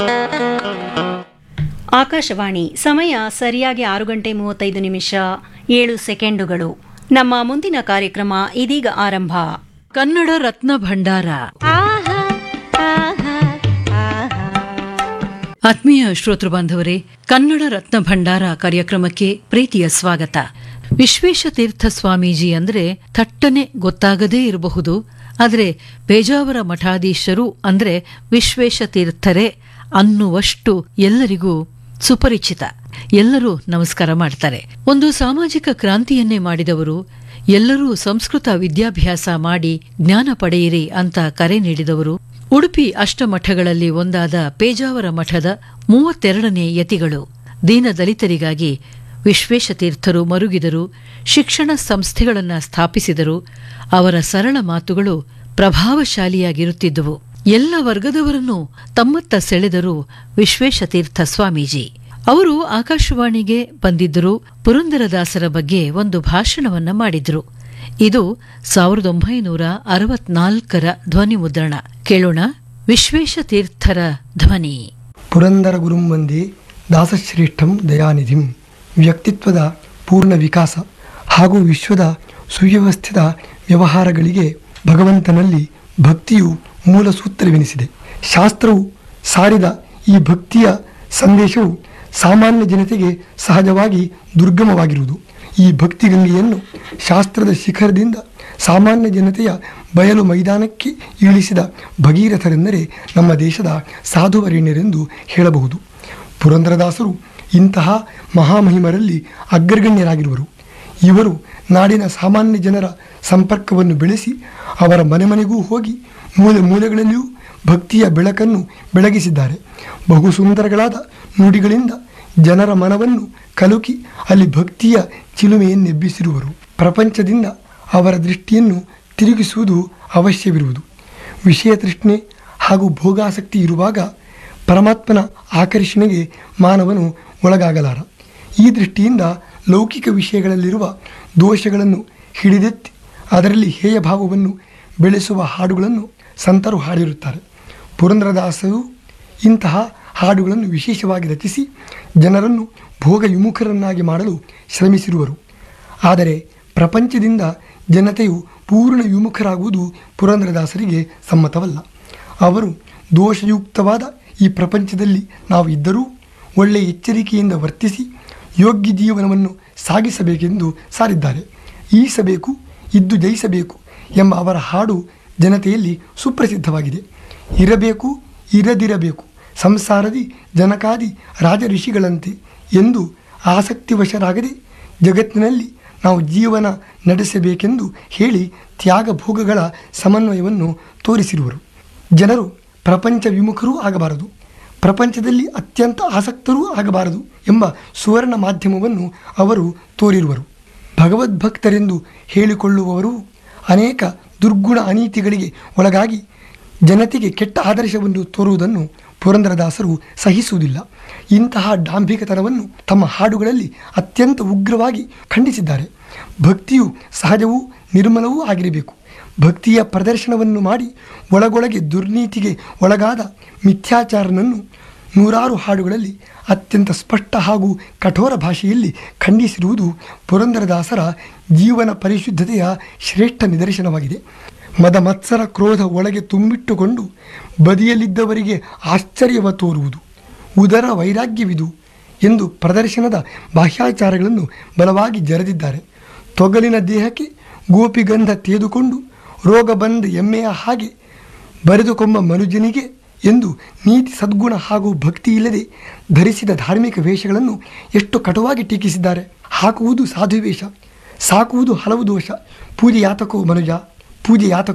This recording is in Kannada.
ಆಕಾಶವಾಣಿ ಸಮಯ ಸರಿಯಾಗಿ ಆರು ಗಂಟೆ ಮೂವತ್ತೈದು ನಿಮಿಷ ಏಳು ಸೆಕೆಂಡುಗಳು ನಮ್ಮ ಮುಂದಿನ ಕಾರ್ಯಕ್ರಮ ಇದೀಗ ಆರಂಭ ಕನ್ನಡ ರತ್ನ ಭಂಡಾರ ಆತ್ಮೀಯ ಶ್ರೋತೃ ಬಾಂಧವರೇ ಕನ್ನಡ ರತ್ನ ಭಂಡಾರ ಕಾರ್ಯಕ್ರಮಕ್ಕೆ ಪ್ರೀತಿಯ ಸ್ವಾಗತ ವಿಶ್ವೇಶತೀರ್ಥ ಸ್ವಾಮೀಜಿ ಅಂದ್ರೆ ಥಟ್ಟನೆ ಗೊತ್ತಾಗದೇ ಇರಬಹುದು ಆದರೆ ಪೇಜಾವರ ಮಠಾಧೀಶರು ಅಂದ್ರೆ ವಿಶ್ವೇಶತೀರ್ಥರೇ ಅನ್ನುವಷ್ಟು ಎಲ್ಲರಿಗೂ ಸುಪರಿಚಿತ ಎಲ್ಲರೂ ನಮಸ್ಕಾರ ಮಾಡ್ತಾರೆ ಒಂದು ಸಾಮಾಜಿಕ ಕ್ರಾಂತಿಯನ್ನೇ ಮಾಡಿದವರು ಎಲ್ಲರೂ ಸಂಸ್ಕೃತ ವಿದ್ಯಾಭ್ಯಾಸ ಮಾಡಿ ಜ್ಞಾನ ಪಡೆಯಿರಿ ಅಂತ ಕರೆ ನೀಡಿದವರು ಉಡುಪಿ ಅಷ್ಟಮಠಗಳಲ್ಲಿ ಒಂದಾದ ಪೇಜಾವರ ಮಠದ ಮೂವತ್ತೆರಡನೇ ಯತಿಗಳು ದೀನದಲಿತರಿಗಾಗಿ ವಿಶ್ವೇಶತೀರ್ಥರು ಮರುಗಿದರು ಶಿಕ್ಷಣ ಸಂಸ್ಥೆಗಳನ್ನು ಸ್ಥಾಪಿಸಿದರು ಅವರ ಸರಳ ಮಾತುಗಳು ಪ್ರಭಾವಶಾಲಿಯಾಗಿರುತ್ತಿದ್ದುವು ಎಲ್ಲ ವರ್ಗದವರನ್ನು ತಮ್ಮತ್ತ ಸೆಳೆದರು ವಿಶ್ವೇಶತೀರ್ಥ ಸ್ವಾಮೀಜಿ ಅವರು ಆಕಾಶವಾಣಿಗೆ ಬಂದಿದ್ದರು ಪುರಂದರದಾಸರ ಬಗ್ಗೆ ಒಂದು ಭಾಷಣವನ್ನ ಮಾಡಿದ್ರು ಇದು ಸಾವಿರದ ಒಂಬೈನೂರ ಅರವತ್ನಾಲ್ಕರ ಧ್ವನಿ ಮುದ್ರಣ ಕೇಳೋಣ ವಿಶ್ವೇಶತೀರ್ಥರ ಧ್ವನಿ ಪುರಂದರ ಗುರುಂ ವಂದೇ ದಾಸಶ್ರೇಷ್ಠಂ ದಯಾನಿಧಿಂ ವ್ಯಕ್ತಿತ್ವದ ಪೂರ್ಣ ವಿಕಾಸ ಹಾಗೂ ವಿಶ್ವದ ಸುವ್ಯವಸ್ಥಿತ ವ್ಯವಹಾರಗಳಿಗೆ ಭಗವಂತನಲ್ಲಿ ಭಕ್ತಿಯು ಮೂಲ ಸೂತ್ರವೆನಿಸಿದೆ ಶಾಸ್ತ್ರವು ಸಾರಿದ ಈ ಭಕ್ತಿಯ ಸಂದೇಶವು ಸಾಮಾನ್ಯ ಜನತೆಗೆ ಸಹಜವಾಗಿ ದುರ್ಗಮವಾಗಿರುವುದು ಈ ಭಕ್ತಿಗಂಗೆಯನ್ನು ಶಾಸ್ತ್ರದ ಶಿಖರದಿಂದ ಸಾಮಾನ್ಯ ಜನತೆಯ ಬಯಲು ಮೈದಾನಕ್ಕೆ ಇಳಿಸಿದ ಭಗೀರಥರೆಂದರೆ ನಮ್ಮ ದೇಶದ ಸಾಧುವರೇಣ್ಯರೆಂದು ಹೇಳಬಹುದು ಪುರಂದರದಾಸರು ಇಂತಹ ಮಹಾಮಹಿಮರಲ್ಲಿ ಅಗ್ರಗಣ್ಯರಾಗಿರುವರು ಇವರು ನಾಡಿನ ಸಾಮಾನ್ಯ ಜನರ ಸಂಪರ್ಕವನ್ನು ಬೆಳೆಸಿ ಅವರ ಮನೆ ಮನೆಗೂ ಹೋಗಿ ಮೂಲೆ ಮೂಲೆಗಳಲ್ಲಿಯೂ ಭಕ್ತಿಯ ಬೆಳಕನ್ನು ಬೆಳಗಿಸಿದ್ದಾರೆ ಬಹು ಸುಂದರಗಳಾದ ನುಡಿಗಳಿಂದ ಜನರ ಮನವನ್ನು ಕಲುಕಿ ಅಲ್ಲಿ ಭಕ್ತಿಯ ಚಿಲುಮೆಯನ್ನೆಬ್ಬಿಸಿರುವರು ಪ್ರಪಂಚದಿಂದ ಅವರ ದೃಷ್ಟಿಯನ್ನು ತಿರುಗಿಸುವುದು ಅವಶ್ಯವಿರುವುದು ವಿಷಯ ತೃಷ್ಣೆ ಹಾಗೂ ಭೋಗಾಸಕ್ತಿ ಇರುವಾಗ ಪರಮಾತ್ಮನ ಆಕರ್ಷಣೆಗೆ ಮಾನವನು ಒಳಗಾಗಲಾರ ಈ ದೃಷ್ಟಿಯಿಂದ ಲೌಕಿಕ ವಿಷಯಗಳಲ್ಲಿರುವ ದೋಷಗಳನ್ನು ಹಿಡಿದೆತ್ತಿ ಅದರಲ್ಲಿ ಹೇಯ ಭಾವವನ್ನು ಬೆಳೆಸುವ ಹಾಡುಗಳನ್ನು ಸಂತರು ಹಾಡಿರುತ್ತಾರೆ ಪುರಂದರದಾಸರು ಇಂತಹ ಹಾಡುಗಳನ್ನು ವಿಶೇಷವಾಗಿ ರಚಿಸಿ ಜನರನ್ನು ಭೋಗ ವಿಮುಖರನ್ನಾಗಿ ಮಾಡಲು ಶ್ರಮಿಸಿರುವರು ಆದರೆ ಪ್ರಪಂಚದಿಂದ ಜನತೆಯು ಪೂರ್ಣ ವಿಮುಖರಾಗುವುದು ಪುರಂದರದಾಸರಿಗೆ ಸಮ್ಮತವಲ್ಲ ಅವರು ದೋಷಯುಕ್ತವಾದ ಈ ಪ್ರಪಂಚದಲ್ಲಿ ನಾವು ಇದ್ದರೂ ಒಳ್ಳೆಯ ಎಚ್ಚರಿಕೆಯಿಂದ ವರ್ತಿಸಿ ಯೋಗ್ಯ ಜೀವನವನ್ನು ಸಾಗಿಸಬೇಕೆಂದು ಸಾರಿದ್ದಾರೆ ಈಸಬೇಕು ಇದ್ದು ಜಯಿಸಬೇಕು ಎಂಬ ಅವರ ಹಾಡು ಜನತೆಯಲ್ಲಿ ಸುಪ್ರಸಿದ್ಧವಾಗಿದೆ ಇರಬೇಕು ಇರದಿರಬೇಕು ಸಂಸಾರದಿ ಜನಕಾದಿ ರಾಜ ಋಷಿಗಳಂತೆ ಎಂದು ಆಸಕ್ತಿವಶರಾಗದೆ ಜಗತ್ತಿನಲ್ಲಿ ನಾವು ಜೀವನ ನಡೆಸಬೇಕೆಂದು ಹೇಳಿ ತ್ಯಾಗ ಭೋಗಗಳ ಸಮನ್ವಯವನ್ನು ತೋರಿಸಿರುವರು ಜನರು ಪ್ರಪಂಚ ವಿಮುಖರೂ ಆಗಬಾರದು ಪ್ರಪಂಚದಲ್ಲಿ ಅತ್ಯಂತ ಆಸಕ್ತರೂ ಆಗಬಾರದು ಎಂಬ ಸುವರ್ಣ ಮಾಧ್ಯಮವನ್ನು ಅವರು ತೋರಿರುವರು ಭಗವದ್ಭಕ್ತರೆಂದು ಹೇಳಿಕೊಳ್ಳುವವರು ಅನೇಕ ದುರ್ಗುಣ ಅನೀತಿಗಳಿಗೆ ಒಳಗಾಗಿ ಜನತೆಗೆ ಕೆಟ್ಟ ಆದರ್ಶವನ್ನು ತೋರುವುದನ್ನು ಪುರಂದರದಾಸರು ಸಹಿಸುವುದಿಲ್ಲ ಇಂತಹ ಡಾಂಭಿಕತನವನ್ನು ತಮ್ಮ ಹಾಡುಗಳಲ್ಲಿ ಅತ್ಯಂತ ಉಗ್ರವಾಗಿ ಖಂಡಿಸಿದ್ದಾರೆ ಭಕ್ತಿಯು ಸಹಜವೂ ನಿರ್ಮಲವೂ ಆಗಿರಬೇಕು ಭಕ್ತಿಯ ಪ್ರದರ್ಶನವನ್ನು ಮಾಡಿ ಒಳಗೊಳಗೆ ದುರ್ನೀತಿಗೆ ಒಳಗಾದ ಮಿಥ್ಯಾಚಾರನನ್ನು ನೂರಾರು ಹಾಡುಗಳಲ್ಲಿ ಅತ್ಯಂತ ಸ್ಪಷ್ಟ ಹಾಗೂ ಕಠೋರ ಭಾಷೆಯಲ್ಲಿ ಖಂಡಿಸಿರುವುದು ಪುರಂದರದಾಸರ ಜೀವನ ಪರಿಶುದ್ಧತೆಯ ಶ್ರೇಷ್ಠ ನಿದರ್ಶನವಾಗಿದೆ ಮದ ಮತ್ಸರ ಕ್ರೋಧ ಒಳಗೆ ತುಂಬಿಟ್ಟುಕೊಂಡು ಬದಿಯಲ್ಲಿದ್ದವರಿಗೆ ಆಶ್ಚರ್ಯವ ತೋರುವುದು ಉದರ ವೈರಾಗ್ಯವಿದು ಎಂದು ಪ್ರದರ್ಶನದ ಬಾಹ್ಯಾಚಾರಗಳನ್ನು ಬಲವಾಗಿ ಜರೆದಿದ್ದಾರೆ ತೊಗಲಿನ ದೇಹಕ್ಕೆ ಗೋಪಿಗಂಧ ತೆಗೆದುಕೊಂಡು ರೋಗ ಬಂದ ಎಮ್ಮೆಯ ಹಾಗೆ ಬರೆದುಕೊಂಬ ಮನುಜನಿಗೆ ಎಂದು ನೀತಿ ಸದ್ಗುಣ ಹಾಗೂ ಭಕ್ತಿ ಇಲ್ಲದೆ ಧರಿಸಿದ ಧಾರ್ಮಿಕ ವೇಷಗಳನ್ನು ಎಷ್ಟು ಕಟುವಾಗಿ ಟೀಕಿಸಿದ್ದಾರೆ ಹಾಕುವುದು ಸಾಧು ವೇಷ ಸಾಕುವುದು ಹಲವು ದೋಷ ಪೂಜೆ ಯಾತಕೋ ಮನುಜ ಪೂಜೆ ಯಾತಕೋ